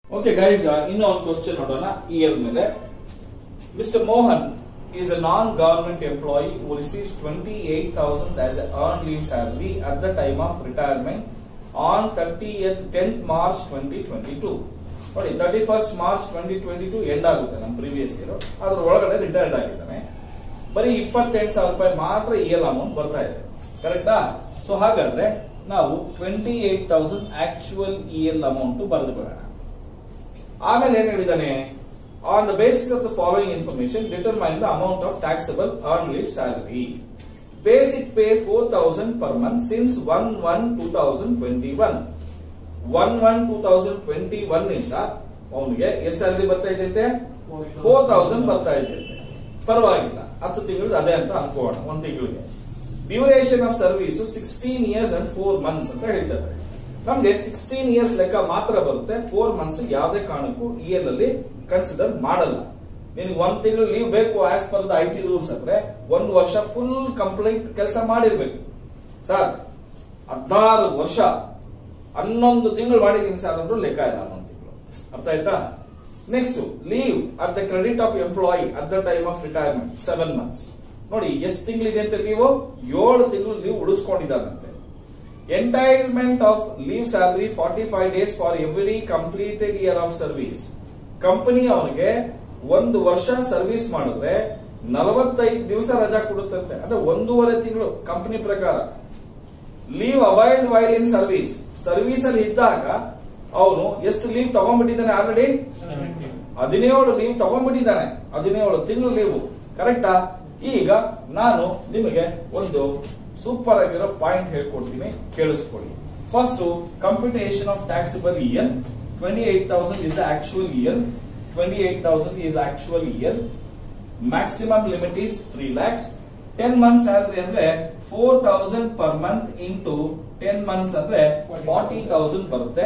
Okay guys ಇನ್ನೂ ಒಂದು question ನೋಡೋಣ ಇಯರ್ ಮೇಲೆ mister Mohan is a non-government employee who receives 28,000 as a earned leave salary at the time of retirement on 30th 10th March 2022. ನೋಡಿ thirty first March twenty twenty two end ಆಗುತ್ತೆ ನಮ್ಮ previous year ಅದ್ರ ಒಳಗಡೆ retired ಆಗಿದ್ದಾನೆ ಬರೀ ಇಪ್ಪತ್ತೆಂಟು ಸಾವಿರ ರೂಪಾಯಿ ಮಾತ್ರ ಇ ಎಲ್ ಅಮೌಂಟ್ ಬರ್ತಾ ಇದೆ ಕರೆಕ್ಟಾ ಸೊ ಹಾಗಾದ್ರೆ ನಾವು twenty eight thousand actual E L amount ಬರೆದು ಬಿಡೋಣ ಆಮೇಲೆ ಏನ್ ಹೇಳಿದಾನೆ on the basis of the following information determine the amount of taxable earn leave salary basic pay four thousand per month since one one two thousand twenty one one one two thousand twenty one ಇಂದ ಅವನಿಗೆ ಎಷ್ಟು salary ಬರ್ತಾ ಇದೈತೆ four thousand ಬರ್ತಾ ಇದೈತೆ ಪರವಾಗಿಲ್ಲ ಹತ್ತು ತಿಂಗಳು ಅದೇ ಅಂತ ಅನ್ಕೋಣ ಒಂದ್ ತಿಂಗಳಿಗೆ duration of service sixteen years and four months ಅಂತ ಹೇಳ್ತಾರೆ ನಮ್ಗೆ ಸಿಕ್ಸ್ಟೀನ್ ಇಯರ್ಸ್ ಲೆಕ್ಕ ಮಾತ್ರ ಬರುತ್ತೆ ಫೋರ್ ಮಂತ್ಸ್ ಯಾವುದೇ ಕಾರಣಕ್ಕೂ ಇಯರ್ ಅಲ್ಲಿ ಕನ್ಸಿಡರ್ ಮಾಡಲ್ಲ ನಿನಗೆ ಒಂದ್ ತಿಂಗಳು ಲೀವ್ ಬೇಕು as per the I T rules ಅಂದ್ರೆ ಒಂದ್ ವರ್ಷ ಫುಲ್ ಕಂಪ್ಲೀಟ್ ಕೆಲಸ ಮಾಡಿರ್ಬೇಕು ಸರ್ ಹದಿನಾರು ವರ್ಷ ಹನ್ನೊಂದು ತಿಂಗಳು ಮಾಡಿದೀನಿ ಸರ್ ಅಂದ್ರೂ ಲೆಕ್ಕ ಇಲ್ಲ ಹನ್ನೊಂದು ತಿಂಗಳು ಅರ್ಥ ಆಯ್ತಾ next leave at the credit of employee at the time of retirement seven months ನೋಡಿ ಎಷ್ಟು ತಿಂಗಳಿದೆ ಅಂತ ಲೀವ್ ಏಳು ತಿಂಗಳು ಲೀವ್ ಉಳಿಸ್ಕೊಂಡಿದ್ದಾನಂತೆ entitlement of leave salary forty five days for every completed year of service company ಅವನಿಗೆ ಒಂದು ವರ್ಷ ಸರ್ವಿಸ್ ಮಾಡಿದ್ರೆ ನಲವತ್ತೈದು ದಿವಸ ರಜಾ ಕೊಡುತ್ತಂತೆ ಅಂದ್ರೆ ಒಂದೂವರೆ ತಿಂಗಳು ಕಂಪನಿ ಪ್ರಕಾರ leave availed while in service service ಅಲ್ಲಿ ಇದ್ದಾಗ ಅವನು ಎಷ್ಟು ಲೀವ್ ತಗೊಂಡ್ಬಿಟ್ಟಿದ್ದಾನೆ ಆಲ್ರೆಡಿ ಹದಿನೇಳು ಲೀವ್ ತಗೊಂಡ್ಬಿಟ್ಟಿದ್ದಾನೆ ಹದಿನೇಳು ತಿಂಗಳು ಲೀವ್ ಕರೆಕ್ಟಾ ಈಗ ನಾನು ನಿಮಗೆ ಒಂದು ಸೂಪರ್ ಆಗಿರೋ ಪಾಯಿಂಟ್ ಹೇಳ್ಕೊಡ್ತೀನಿ ಕೇಳಿಸ್ಕೊಳ್ಳಿ first computation of taxable year twenty eight thousand is the actual year twenty eight thousand is actual year maximum limit is three lakhs ten month salary ಅಂದ್ರೆ four thousand per month into ten months ಅಂದ್ರೆ forty thousand ಬರುತ್ತೆ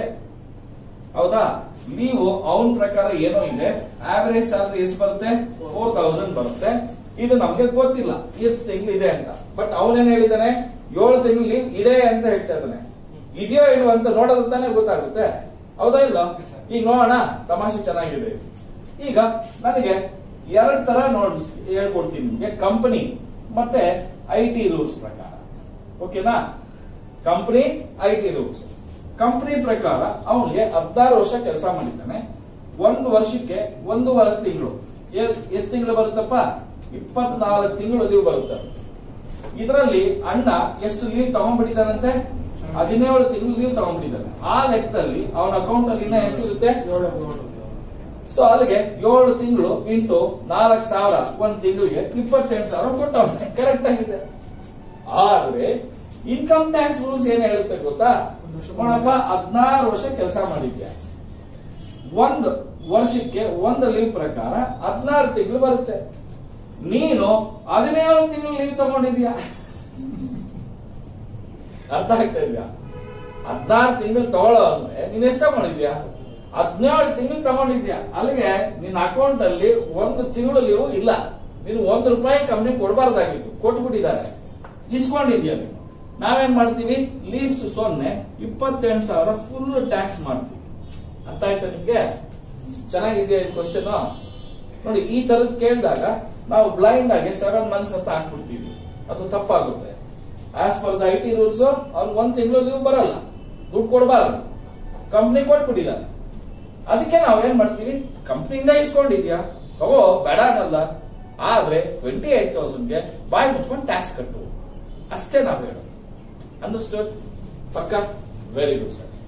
ಹೌದಾ ನೀವು ಅವನ ಪ್ರಕಾರ ಏನೋ ಇದೆ average salary ಎಷ್ಟು ಬರುತ್ತೆ ಫೋರ್ ತೌಸಂಡ್ ಬರುತ್ತೆ ಇದು ನಮ್ಗೆ ಗೊತ್ತಿಲ್ಲ ಎಷ್ಟು ತಿಂಗಳು ಇದೆ ಅಂತ ಬಟ್ ಅವನೇನ್ ಹೇಳಿದಾನೆ ಏಳು ತಿಂಗಳು ಲೀವ್ ಇದೆ ಅಂತ ಹೇಳ್ತಾ ಇದ್ದಾನೆ ಇದೆಯೋ ಇಲ್ವೋ ಅಂತ ನೋಡೋದು ತಾನೇ ಗೊತ್ತಾಗುತ್ತೆ ಹೌದಾ ಇಲ್ಲ ಈಗ ನೋಡೋಣ ತಮಾಷೆ ಚೆನ್ನಾಗಿದೆ ಈಗ ನನಗೆ ಎರಡು ತರ ನೋಡ್ ಹೇಳ್ಕೊಡ್ತೀನಿ ನಿಮ್ಗೆ ಕಂಪನಿ ಮತ್ತೆ ಐ ಟಿ ರೂಲ್ಸ್ ಪ್ರಕಾರ ಓಕೆನಾ company I T rules company ಪ್ರಕಾರ ಅವನಿಗೆ ಹದಿನಾರು ವರ್ಷ ಕೆಲಸ ಮಾಡಿದ್ದಾನೆ ಒಂದು ವರ್ಷಕ್ಕೆ ಒಂದೂವರೆ ತಿಂಗಳು ಎಷ್ಟು ತಿಂಗಳು ಬರುತ್ತಪ್ಪ ಇಪ್ಪತ್ನಾಲ್ಕು ತಿಂಗಳು ಲೀವ್ ಬರುತ್ತೆ ಇದರಲ್ಲಿ ಅಣ್ಣ ಎಷ್ಟು ಲೀವ್ ತಗೊಂಡ್ಬಿಟ್ಟಿದ್ದಾನಂತೆ ಹದಿನೇಳು ತಿಂಗಳು ಲೀವ್ ತಗೊಂಡ್ಬಿಟ್ಟಿದ್ದಾನೆ ಆ ಲೆಕ್ಕದಲ್ಲಿ ಅವನ ಅಕೌಂಟ್ ಅಲ್ಲಿ ಇನ್ನ ಎಷ್ಟಿರುತ್ತೆ ಸೊ ಅಲ್ಲಿಗೆ ಏಳು ತಿಂಗಳು ಇಂಟು ನಾಲ್ಕು ಸಾವಿರ ಒಂದ್ ತಿಂಗಳಿಗೆ ಇಪ್ಪತ್ತೆಂಟು ಸಾವಿರ ಕೊಟ್ಟವನೆ ಕರೆಕ್ಟ್ ಆಗಿದೆ ಆದ್ರೆ ಇನ್ಕಮ್ ಟ್ಯಾಕ್ಸ್ ರೂಲ್ಸ್ ಏನ್ ಹೇಳುತ್ತೆ ಗೊತ್ತಾ ನೋಡಪ್ಪ ಹದಿನಾರು ವರ್ಷ ಕೆಲಸ ಮಾಡಿದ್ಯಾ ಒಂದು ವರ್ಷಕ್ಕೆ ಒಂದು ಲೀವ್ ಪ್ರಕಾರ ಹದಿನಾರು ತಿಂಗಳು ಬರುತ್ತೆ ನೀನು ಹದಿನೇಳು ತಿಂಗಳು ಲೀವ್ ತಗೊಂಡಿದ್ಯಾ ಅರ್ಥ ಆಗ್ತಾ ಇದೆಯಾ ಹದಿನಾರು ತಿಂಗಳು ತಗೊಳ್ಳೋ ಅಂದ್ರೆ ನೀನ್ ಎಷ್ಟ ಮಾಡಿದ್ಯಾ ಹದಿನೇಳು ತಿಂಗಳು ತಗೊಂಡಿದ್ಯಾ ಅಲ್ಲಿಗೆ ನಿನ್ನ ಅಕೌಂಟ್ ಅಲ್ಲಿ ಒಂದು ತಿಂಗಳು ಲೀವ್ ಇಲ್ಲ ನೀನು ಒಂದ್ ರೂಪಾಯಿ ಕಂಪ್ನಿ ಕೊಡಬಾರ್ದಾಗಿತ್ತು ಕೊಟ್ಬಿಟ್ಟಿದ್ದಾರೆ ಇಸ್ಕೊಂಡಿದ್ಯಾ ನೀನು ನಾವೇನ್ ಮಾಡ್ತೀವಿ ಲೀಸ್ಟ್ ಸೊನ್ನೆ ಇಪ್ಪತ್ತೆಂಟು ಸಾವಿರ ಫುಲ್ ಟ್ಯಾಕ್ಸ್ ಮಾಡ್ತೀವಿ ಅರ್ಥ ಆಯ್ತಾ ನಿಮ್ಗೆ ಚೆನ್ನಾಗಿದೆಯಾ ಈ ಕ್ವಶನ್ ನೋಡಿ ಈ ತರದ್ ಕೇಳಿದಾಗ ನಾವು ಬ್ಲೈಂಡ್ ಆಗಿ ಸೆವೆನ್ ಮಂತ್ಸ್ ಅಂತ ಹಾಕ್ಬಿಡ್ತೀವಿ ಅದು ತಪ್ಪಾಗುತ್ತೆ as per the I T rules ಅವ್ನು ಒಂದ್ ತಿಂಗಳು ಲೀವ್ ಬರಲ್ಲ ದುಡ್ಡು ಕೊಡಬಾರದು ಕಂಪ್ನಿ ಕೊಟ್ಬಿಟ್ಟಿದ್ದಾರೆ ಅದಕ್ಕೆ ನಾವೇನ್ ಮಾಡ್ತೀವಿ ಕಂಪ್ನಿಯಿಂದ ಇಸ್ಕೊಂಡಿದ್ಯಾ ತಗೋ ಬೇಡ ಅನ್ನಲ್ಲ ಆದ್ರೆ ಟ್ವೆಂಟಿ ಏಟ್ ತೌಸಂಡ್ಗೆ ಬಾಯ್ ಮುಚ್ಕೊಂಡು ಟ್ಯಾಕ್ಸ್ ಕಟ್ಟು ಅಷ್ಟೇ ನಾವು ಹೇಳೋದು ಅಂಡರ್ಸ್ಟುಡ್ ಪಕ್ಕ ವೆರಿ ಗುಡ್ ಸರ್